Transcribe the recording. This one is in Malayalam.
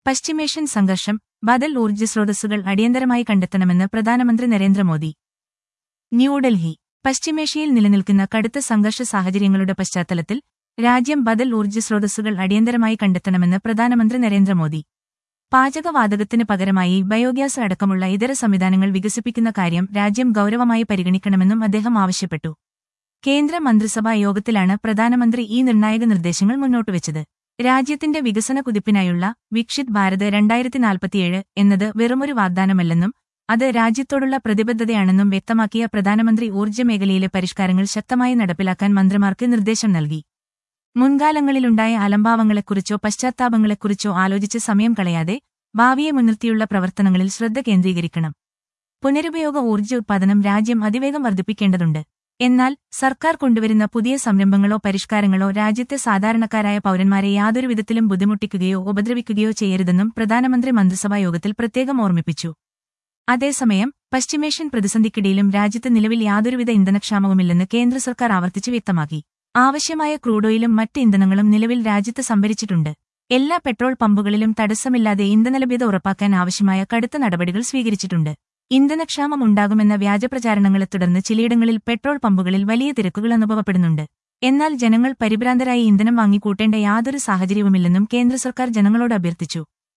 പശ്ചിമേഷ്യൻ സംഘർഷം ബദൽ ഊർജ്ജ സ്രോതസ്സുകൾ അടിയന്തരമായി കണ്ടെത്തണമെന്ന് പ്രധാനമന്ത്രി നരേന്ദ്രമോദി ന്യൂഡൽഹി പശ്ചിമേഷ്യയിൽ നിലനിൽക്കുന്ന കടുത്ത സംഘർഷ സാഹചര്യങ്ങളുടെ പശ്ചാത്തലത്തിൽ രാജ്യം ബദൽ ഊർജ്ജ സ്രോതസ്സുകൾ അടിയന്തരമായി കണ്ടെത്തണമെന്ന് പ്രധാനമന്ത്രി നരേന്ദ്രമോദി പാചകവാതകത്തിന് പകരമായി ബയോഗ്യാസ് അടക്കമുള്ള ഇതര സംവിധാനങ്ങൾ വികസിപ്പിക്കുന്ന കാര്യം രാജ്യം ഗൌരവമായി പരിഗണിക്കണമെന്നും അദ്ദേഹം ആവശ്യപ്പെട്ടു കേന്ദ്ര മന്ത്രിസഭാ യോഗത്തിലാണ് പ്രധാനമന്ത്രി ഈ നിർണായക നിർദ്ദേശങ്ങൾ മുന്നോട്ടുവച്ചത് രാജ്യത്തിന്റെ വികസന കുതിപ്പിനായുള്ള വിക്ഷിത് ഭാരത് രണ്ടായിരത്തി നാൽപ്പത്തിയേഴ് എന്നത് വെറുമൊരു വാഗ്ദാനമല്ലെന്നും അത് രാജ്യത്തോടുള്ള പ്രതിബദ്ധതയാണെന്നും വ്യക്തമാക്കിയ പ്രധാനമന്ത്രി ഊർജ്ജ മേഖലയിലെ പരിഷ്കാരങ്ങൾ ശക്തമായി നടപ്പിലാക്കാൻ മന്ത്രിമാർക്ക് നിർദ്ദേശം നൽകി മുൻകാലങ്ങളിലുണ്ടായ അലംഭാവങ്ങളെക്കുറിച്ചോ പശ്ചാത്താപങ്ങളെക്കുറിച്ചോ ആലോചിച്ച് സമയം കളയാതെ ഭാവിയെ മുൻനിർത്തിയുള്ള പ്രവർത്തനങ്ങളിൽ ശ്രദ്ധ കേന്ദ്രീകരിക്കണം പുനരുപയോഗ ഊർജ്ജ ഉത്പാദനം രാജ്യം അതിവേഗം വർദ്ധിപ്പിക്കേണ്ടതുണ്ട് എന്നാൽ സർക്കാർ കൊണ്ടുവരുന്ന പുതിയ സംരംഭങ്ങളോ പരിഷ്കാരങ്ങളോ രാജ്യത്തെ സാധാരണക്കാരായ പൌരന്മാരെ യാതൊരു വിധത്തിലും ബുദ്ധിമുട്ടിക്കുകയോ ഉപദ്രവിക്കുകയോ ചെയ്യരുതെന്നും പ്രധാനമന്ത്രി മന്ത്രിസഭാ യോഗത്തിൽ പ്രത്യേകം ഓർമ്മിപ്പിച്ചു അതേസമയം പശ്ചിമേഷ്യൻ പ്രതിസന്ധിക്കിടയിലും രാജ്യത്ത് നിലവിൽ യാതൊരുവിധ ഇന്ധനക്ഷാമവുമില്ലെന്ന് കേന്ദ്ര സർക്കാർ ആവർത്തിച്ച് വ്യക്തമാക്കി ആവശ്യമായ ക്രൂഡോയിലും മറ്റ് ഇന്ധനങ്ങളും നിലവിൽ രാജ്യത്ത് സംഭരിച്ചിട്ടുണ്ട് എല്ലാ പെട്രോൾ പമ്പുകളിലും തടസ്സമില്ലാതെ ഇന്ധനലഭ്യത ഉറപ്പാക്കാൻ ആവശ്യമായ കടുത്ത നടപടികൾ സ്വീകരിച്ചിട്ടുണ്ട് ഇന്ധനക്ഷാമം ഉണ്ടാകുമെന്ന വ്യാജപ്രചാരണങ്ങളെ തുടർന്ന് ചിലയിടങ്ങളിൽ പെട്രോൾ പമ്പുകളിൽ വലിയ തിരക്കുകൾ അനുഭവപ്പെടുന്നുണ്ട് എന്നാൽ ജനങ്ങൾ പരിഭ്രാന്തരായി ഇന്ധനം വാങ്ങിക്കൂട്ടേണ്ട യാതൊരു സാഹചര്യവുമില്ലെന്നും കേന്ദ്ര സർക്കാർ ജനങ്ങളോട് അഭ്യർത്ഥിച്ചു